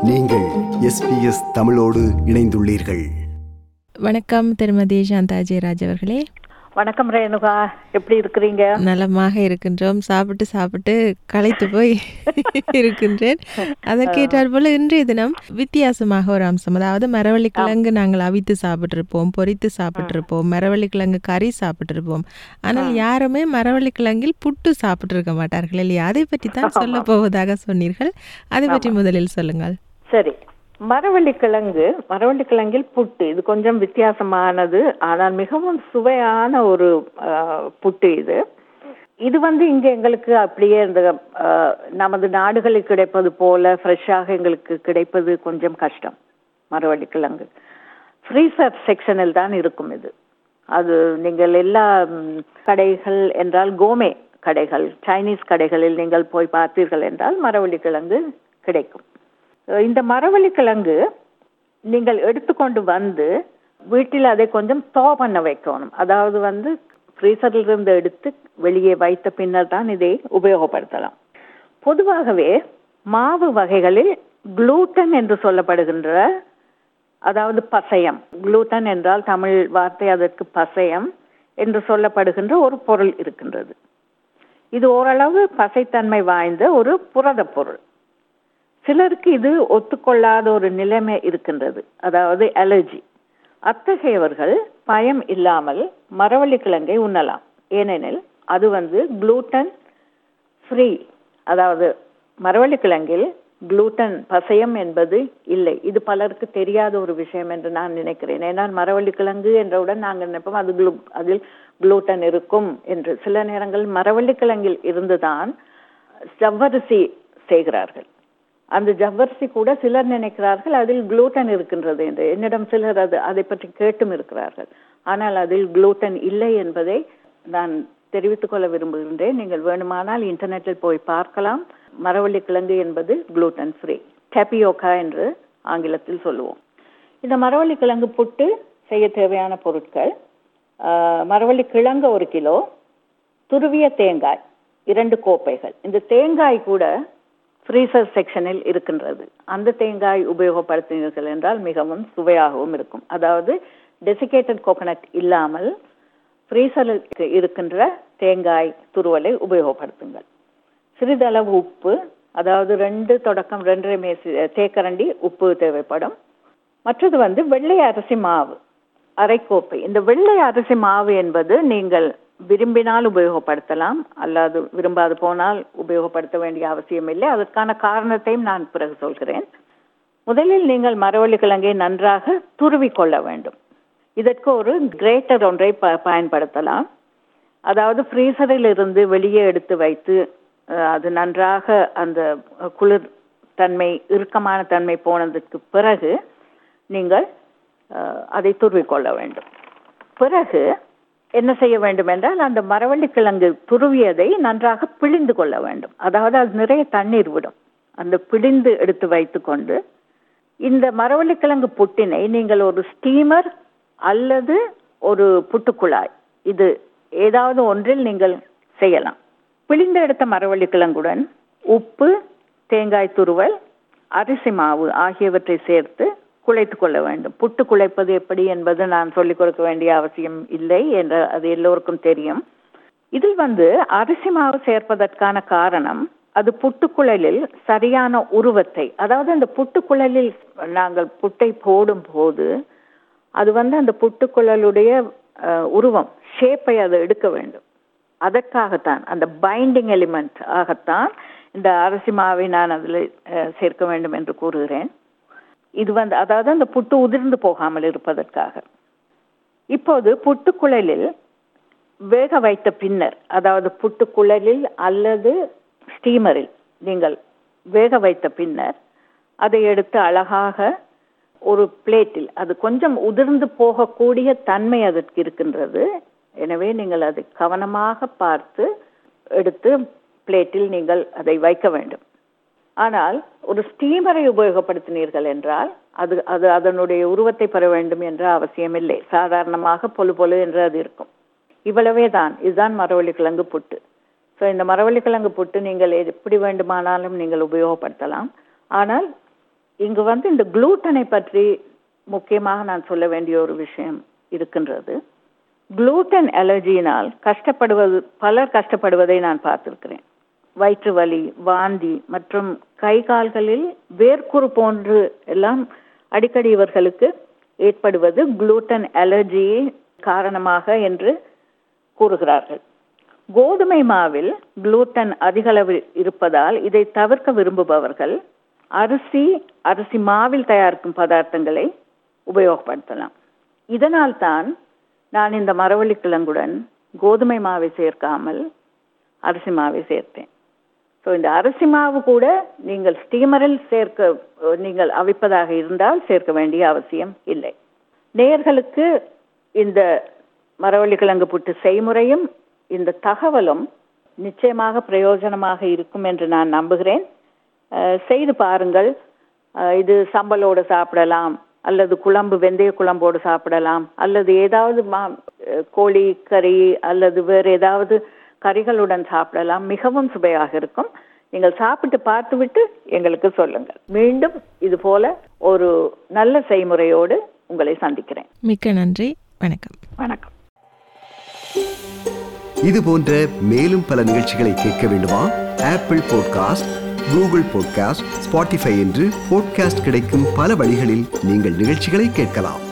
நீங்கள் எஸ்பிஎஸ் தமிழோடு இணைந்துள்ளீர்கள் வணக்கம் திருமதி சாந்தா ஜெயராஜ் அவர்களே வணக்கம் ரேணுகா எப்படி இருக்கிறீங்க நலமாக இருக்கின்றோம் சாப்பிட்டு சாப்பிட்டு களைத்து போய் இருக்கின்றேன் அதற்கேற்றாற் போல இன்றைய தினம் வித்தியாசமாக ஒரு அம்சம் அதாவது மரவள்ளி கிழங்கு நாங்கள் அவித்து சாப்பிட்டிருப்போம் பொரித்து சாப்பிட்டிருப்போம் மரவள்ளி கிழங்கு கறி சாப்பிட்டிருப்போம் ஆனால் யாருமே மரவள்ளி கிழங்கில் புட்டு சாப்பிட்டிருக்க மாட்டார்கள் இல்லையா அதை பற்றி தான் சொல்ல போவதாக சொன்னீர்கள் அதை பற்றி முதலில் சொல்லுங்கள் சரி மரவள்ளி கிழங்கு மரவள்ளி கிழங்கில் புட்டு இது கொஞ்சம் வித்தியாசமானது ஆனால் மிகவும் சுவையான ஒரு ஆஹ், புட்டு இது இது வந்து இங்க எங்களுக்கு அப்படியே இந்த ஆஹ், நமது நாடுகளில் கிடைப்பது போல ஃப்ரெஷ்ஷாக எங்களுக்கு கிடைப்பது கொஞ்சம் கஷ்டம் மரவள்ளி கிழங்கு ஃப்ரீசர் செக்ஷனில் தான் இருக்கும் இது அது நீங்கள் எல்லா ம், கடைகள் என்றால் கோமே கடைகள் சைனீஸ் கடைகளில் நீங்கள் போய் பார்த்தீர்கள் என்றால் மரவள்ளி கிழங்கு கிடைக்கும் அஹ் இந்த மரவள்ளி கிழங்கு நீங்கள் எடுத்துக்கொண்டு வந்து வீட்டில் அதை கொஞ்சம் தோ பண்ண வைக்கணும் அதாவது வந்து ஃப்ரீசரில் இருந்து எடுத்து வெளியே வைத்த பின்னர் தான் இதை உபயோகப்படுத்தலாம் பொதுவாகவே மாவு வகைகளில் குளூட்டன் என்று சொல்லப்படுகின்ற அதாவது பசையம் குளூட்டன் என்றால் தமிழ் வார்த்தை அதற்கு பசையம் என்று சொல்லப்படுகின்ற ஒரு பொருள் இருக்கின்றது இது ஓரளவு பசைத்தன்மை வாய்ந்த ஒரு புரதப் பொருள் சிலருக்கு இது ஒத்துக்கொள்ளாத ஒரு நிலைமை இருக்கின்றது அதாவது அலர்ஜி அத்தகையவர்கள் பயம் இல்லாமல் மரவள்ளி கிழங்கை உண்ணலாம் ஏனெனில் அது வந்து குளூட்டன் ஃப்ரீ அதாவது மரவள்ளி கிழங்கில் குளூட்டன் பசையம் என்பது இல்லை இது பலருக்கு தெரியாத ஒரு விஷயம் என்று நான் நினைக்கிறேன் ஏன்னா மரவள்ளி கிழங்கு என்றவுடன் நாங்கள் நினைப்போம் அது குளூ அதில் குளூட்டன் இருக்கும் என்று சில நேரங்கள் மரவள்ளி கிழங்கில் இருந்துதான் ஜவ்வரிசி செய்கிறார்கள் அந்த ஜவ்வரிசி கூட சிலர் நினைக்கிறார்கள் அதில் குளூட்டன் இருக்கின்றது என்று என்னிடம் சிலர் அது அதை பற்றி கேட்டும் இருக்கிறார்கள் ஆனால் அதில் குளூட்டன் இல்லை என்பதை நான் தெரிவித்துக் கொள்ள விரும்புகின்றேன் நீங்கள் வேணுமானால் இன்டர்நெட்டில் போய் பார்க்கலாம் மரவள்ளி கிழங்கு என்பது குளூட்டன் ஃப்ரீ டெபியோக்கா என்று ஆங்கிலத்தில் சொல்லுவோம் இந்த மரவள்ளி கிழங்கு புட்டு செய்ய தேவையான பொருட்கள் ஆஹ், மரவள்ளி கிழங்கு ஒரு கிலோ துருவிய தேங்காய் இரண்டு கோப்பைகள் இந்த தேங்காய் கூட ஃப்ரீசர் செக்ஷனில் இருக்கின்றது அந்த தேங்காய் உபயோகப்படுத்தினீர்கள் என்றால் மிகவும் சுவையாகவும் இருக்கும் அதாவது டெசிகேட்டட் கோகனட் இல்லாமல் ஃப்ரீசரில் இருக்கின்ற தேங்காய் துருவலை உபயோகப்படுத்துங்கள் சிறிதளவு உப்பு அதாவது ரெண்டு தொடக்கம் ரெண்டரை மேசி தேக்கரண்டி உப்பு தேவைப்படும் மற்றது வந்து வெள்ளை அரிசி மாவு அரைக்கோப்பை இந்த வெள்ளை அரிசி மாவு என்பது நீங்கள் விரும்பினால் உபயோகப்படுத்தலாம் அல்லாது விரும்பாது போனால் உபயோகப்படுத்த வேண்டிய அவசியம் இல்லை அதற்கான காரணத்தையும் நான் பிறகு சொல்கிறேன் முதலில் நீங்கள் மரவள்ளி கிழங்கை நன்றாக துருவிக் கொள்ள வேண்டும் இதற்கு ஒரு கிரேட்டர் ஒன்றை ப பயன்படுத்தலாம் அதாவது ஃப்ரீசரில் இருந்து வெளியே எடுத்து வைத்து அஹ், அது நன்றாக அந்த அஹ், குளிர் தன்மை இறுக்கமான தன்மை போனதுக்கு பிறகு நீங்கள் அஹ், அதை துருவிக்கொள்ள வேண்டும் பிறகு என்ன செய்ய வேண்டும் என்றால் அந்த மரவள்ளி கிழங்கு துருவியதை நன்றாக பிழிந்து கொள்ள வேண்டும் அதாவது அது நிறைய தண்ணீர் விடும் அந்த பிழிந்து எடுத்து வைத்துக்கொண்டு இந்த மரவள்ளி கிழங்கு புட்டினை நீங்கள் ஒரு ஸ்டீமர் அல்லது ஒரு புட்டுக்குழாய் இது ஏதாவது ஒன்றில் நீங்கள் செய்யலாம் பிழிந்து எடுத்த மரவள்ளி கிழங்குடன் உப்பு தேங்காய் துருவல் அரிசி மாவு ஆகியவற்றை சேர்த்து குழைத்து கொள்ள வேண்டும் புட்டு குழைப்பது எப்படி என்பது நான் சொல்லிக் கொடுக்க வேண்டிய அவசியம் இல்லை என்று அது எல்லோருக்கும் தெரியும் இதில் வந்து அரிசி மாவு சேர்ப்பதற்கான காரணம் அது புட்டுக்குழலில் சரியான உருவத்தை அதாவது அந்த புட்டுக்குழலில் நாங்கள் புட்டை போடும் போது அது வந்து அந்த புட்டுக்குழலுடைய அஹ், உருவம் ஷேப்பை அது எடுக்க வேண்டும் அதற்காகத்தான் அந்த பைண்டிங் எலிமெண்ட் ஆகத்தான் இந்த அரிசி மாவை நான் அதில் அஹ், சேர்க்க வேண்டும் என்று கூறுகிறேன் இது வந்து அதாவது அந்த புட்டு உதிர்ந்து போகாமல் இருப்பதற்காக இப்போது புட்டுக்குழலில் வேக வைத்த பின்னர் அதாவது புட்டுக்குழலில் அல்லது ஸ்டீமரில் நீங்கள் வேக வைத்த பின்னர் அதை எடுத்து அழகாக ஒரு பிளேட்டில் அது கொஞ்சம் உதிர்ந்து போகக்கூடிய தன்மை அதற்கு இருக்கின்றது எனவே நீங்கள் அதை கவனமாக பார்த்து எடுத்து பிளேட்டில் நீங்கள் அதை வைக்க வேண்டும் ஆனால் ஒரு ஸ்டீமரை உபயோகப்படுத்தினீர்கள் என்றால் அது அது அதனுடைய உருவத்தை பெற வேண்டும் என்ற அவசியமில்லை சாதாரணமாக பொழு பொழு என்று அது இருக்கும் இவ்வளவே தான் இதுதான் மரவள்ளி கிழங்கு புட்டு ஸோ இந்த மரவள்ளி கிழங்கு புட்டு நீங்கள் எப்படி வேண்டுமானாலும் நீங்கள் உபயோகப்படுத்தலாம் ஆனால் இங்கு வந்து இந்த குளூட்டனை பற்றி முக்கியமாக நான் சொல்ல வேண்டிய ஒரு விஷயம் இருக்கின்றது குளூட்டன் அலர்ஜியினால் கஷ்டப்படுவது பலர் கஷ்டப்படுவதை நான் பார்த்திருக்கிறேன் வயிற்று வலி வாந்தி மற்றும் கை கால்களில் வேர்க்குரு போன்று எல்லாம் அடிக்கடி இவர்களுக்கு ஏற்படுவது குளூட்டன் அலர்ஜி காரணமாக என்று கூறுகிறார்கள் கோதுமை மாவில் குளூட்டன் அதிக அளவு இருப்பதால் இதை தவிர்க்க விரும்புபவர்கள் அரிசி அரிசி மாவில் தயாரிக்கும் பதார்த்தங்களை உபயோகப்படுத்தலாம் இதனால் தான் நான் இந்த மரவள்ளி கிழங்குடன் கோதுமை மாவை சேர்க்காமல் அரிசி மாவை சேர்த்தேன் ஸோ இந்த அரிசி மாவு கூட நீங்கள் ஸ்டீமரில் சேர்க்க நீங்கள் அவிப்பதாக இருந்தால் சேர்க்க வேண்டிய அவசியம் இல்லை நேயர்களுக்கு இந்த மரவள்ளி கிழங்கு புட்டு செய்முறையும் இந்த தகவலும் நிச்சயமாக பிரயோஜனமாக இருக்கும் என்று நான் நம்புகிறேன் அஹ், செய்து பாருங்கள் அஹ், இது சம்பலோடு சாப்பிடலாம் அல்லது குழம்பு வெந்தய குழம்போடு சாப்பிடலாம் அல்லது ஏதாவது மா அஹ், கோழி கறி அல்லது வேறு ஏதாவது கறிகளுடன் சாப்பிடலாம் மிகவும் சுவையாக இருக்கும் நீங்கள் சாப்பிட்டு பார்த்துவிட்டு எங்களுக்கு சொல்லுங்கள் மீண்டும் இது போல ஒரு நல்ல செய்முறையோடு உங்களை சந்திக்கிறேன் மிக்க நன்றி வணக்கம் வணக்கம் இது போன்ற மேலும் பல நிகழ்ச்சிகளை கேட்க வேண்டுமா Apple podcast Google podcast Spotify என்று பாட்காஸ்ட் கிடைக்கும் பல வழிகளில் நீங்கள் நிகழ்ச்சிகளை கேட்கலாம்